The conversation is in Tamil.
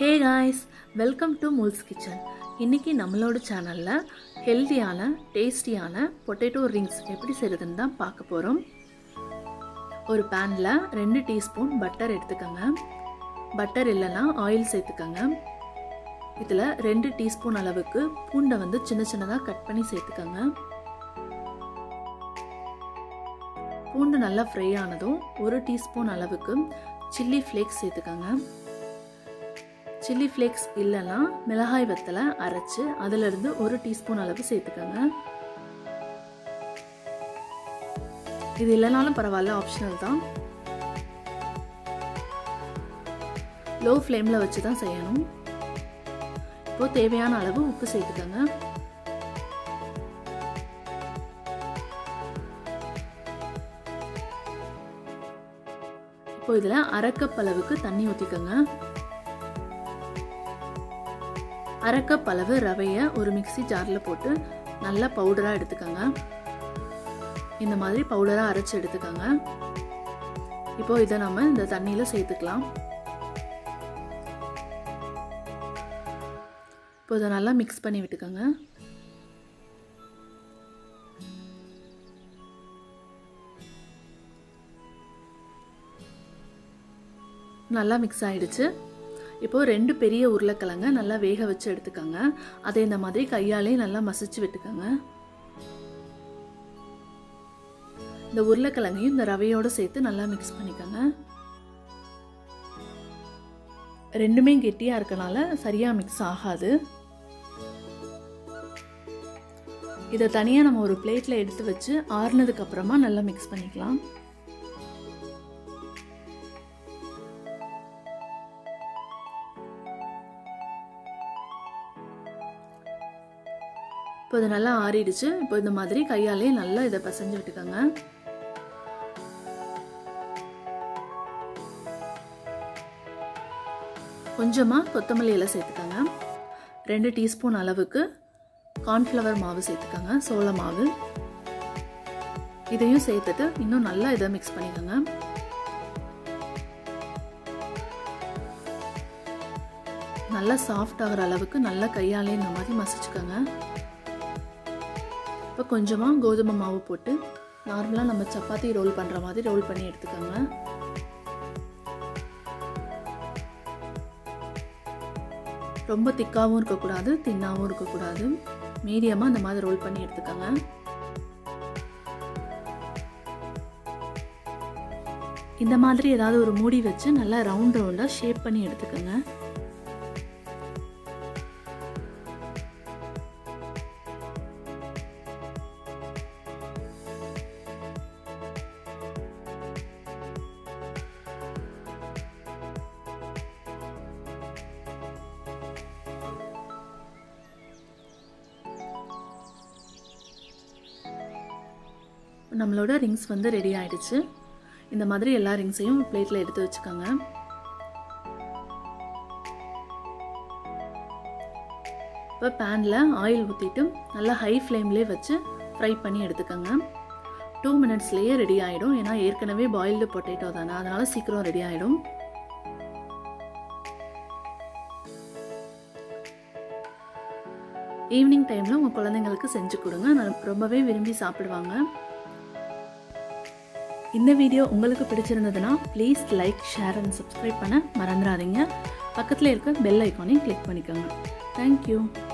hey guys welcome to Mool's kitchen இன்றைக்கி நம்மளோட சேனலில் ஹெல்த்தியான டேஸ்டியான பொட்டேட்டோ ரிங்ஸ் எப்படி செய்கிறதுன்னு தான் பார்க்க போகிறோம் ஒரு பேனில் ரெண்டு டீஸ்பூன் பட்டர் எடுத்துக்கோங்க பட்டர் இல்லைன்னா ஆயில் சேர்த்துக்கோங்க இதில் ரெண்டு டீஸ்பூன் அளவுக்கு பூண்டை வந்து சின்ன சின்னதாக கட் பண்ணி சேர்த்துக்கோங்க பூண்டு நல்லா ஃப்ரை ஆனதும் ஒரு டீஸ்பூன் அளவுக்கு சில்லி ஃப்ளேக்ஸ் சேர்த்துக்கோங்க சில்லி ஃப்ளேக்ஸ் இல்லைன்னா மிளகாய் வத்தலை அரைச்சி அதிலிருந்து ஒரு டீஸ்பூன் அளவு சேர்த்துக்கோங்க இது இல்லைனாலும் பரவாயில்ல ஆப்ஷனல் தான் லோ ஃப்ளேமில் வச்சு தான் செய்யணும் இப்போது தேவையான அளவு உப்பு சேர்த்துக்கோங்க இப்போ இதில் அரைக்கப் அளவுக்கு தண்ணி ஊற்றிக்கோங்க அரைக்கப் அளவு ரவையை ஒரு மிக்சி ஜாரில் போட்டு நல்லா பவுடராக எடுத்துக்கோங்க இந்த மாதிரி பவுடராக அரைச்சி எடுத்துக்கோங்க இப்போ இதை நம்ம இந்த தண்ணியில் சேர்த்துக்கலாம் இப்போ இதை நல்லா மிக்ஸ் பண்ணி விட்டுக்கோங்க நல்லா மிக்ஸ் ஆகிடுச்சு இப்போது ரெண்டு பெரிய உருளைக்கிழங்க நல்லா வேக வச்சு எடுத்துக்கோங்க அதை இந்த மாதிரி கையாலே நல்லா மசிச்சு விட்டுக்கோங்க இந்த உருளைக்கிழங்கையும் இந்த ரவையோடு சேர்த்து நல்லா மிக்ஸ் பண்ணிக்கோங்க ரெண்டுமே கெட்டியாக இருக்கனால சரியாக மிக்ஸ் ஆகாது இதை தனியாக நம்ம ஒரு பிளேட்டில் எடுத்து வச்சு ஆறுனதுக்கு அப்புறமா நல்லா மிக்ஸ் பண்ணிக்கலாம் இப்போ இது நல்லா ஆறிடுச்சு இப்போ இந்த மாதிரி கையாலே நல்லா இதை பசைஞ்சு விட்டுக்கோங்க கொஞ்சமாக கொத்தமல்லி இலை சேர்த்துக்கோங்க ரெண்டு டீஸ்பூன் அளவுக்கு கார்ன்ஃப்ளவர் மாவு சேர்த்துக்கோங்க சோள மாவு இதையும் சேர்த்துட்டு இன்னும் நல்லா இதை மிக்ஸ் பண்ணிக்கோங்க நல்லா சாஃப்ட் ஆகிற அளவுக்கு நல்லா கையாலே இந்த மாதிரி மசிச்சுக்கோங்க இப்போ கொஞ்சமாக கோதுமை மாவு போட்டு நார்மலாக நம்ம சப்பாத்தி ரோல் பண்ணுற மாதிரி ரோல் பண்ணி எடுத்துக்கோங்க ரொம்ப திக்காகவும் இருக்கக்கூடாது தின்னாகவும் இருக்கக்கூடாது மீடியமாக இந்த மாதிரி ரோல் பண்ணி எடுத்துக்கோங்க இந்த மாதிரி ஏதாவது ஒரு மூடி வச்சு நல்லா ரவுண்ட் ரவுண்டாக ஷேப் பண்ணி எடுத்துக்கோங்க நம்மளோட ரிங்ஸ் வந்து ரெடி ஆயிடுச்சு இந்த மாதிரி எல்லா ரிங்ஸையும் பிளேட்டில் எடுத்து வச்சுக்கோங்க இப்போ பேனில் ஆயில் ஊற்றிட்டு நல்லா ஹை ஃப்ளேம்லேயே வச்சு ஃப்ரை பண்ணி எடுத்துக்கோங்க டூ மினிட்ஸ்லேயே ரெடி ஆகிடும் ஏன்னா ஏற்கனவே பாயில்டு பொட்டேட்டோ தானே அதனால் சீக்கிரம் ரெடி ஆகிடும் ஈவினிங் டைமில் உங்கள் குழந்தைங்களுக்கு செஞ்சு கொடுங்க ரொம்பவே விரும்பி சாப்பிடுவாங்க இந்த வீடியோ உங்களுக்கு பிடிச்சிருந்ததுன்னா please like share and subscribe பண்ண மறந்துடாதீங்க பக்கத்தில் இருக்க பெல் ஐக்கானையும் கிளிக் பண்ணிக்கோங்க தேங்க்யூ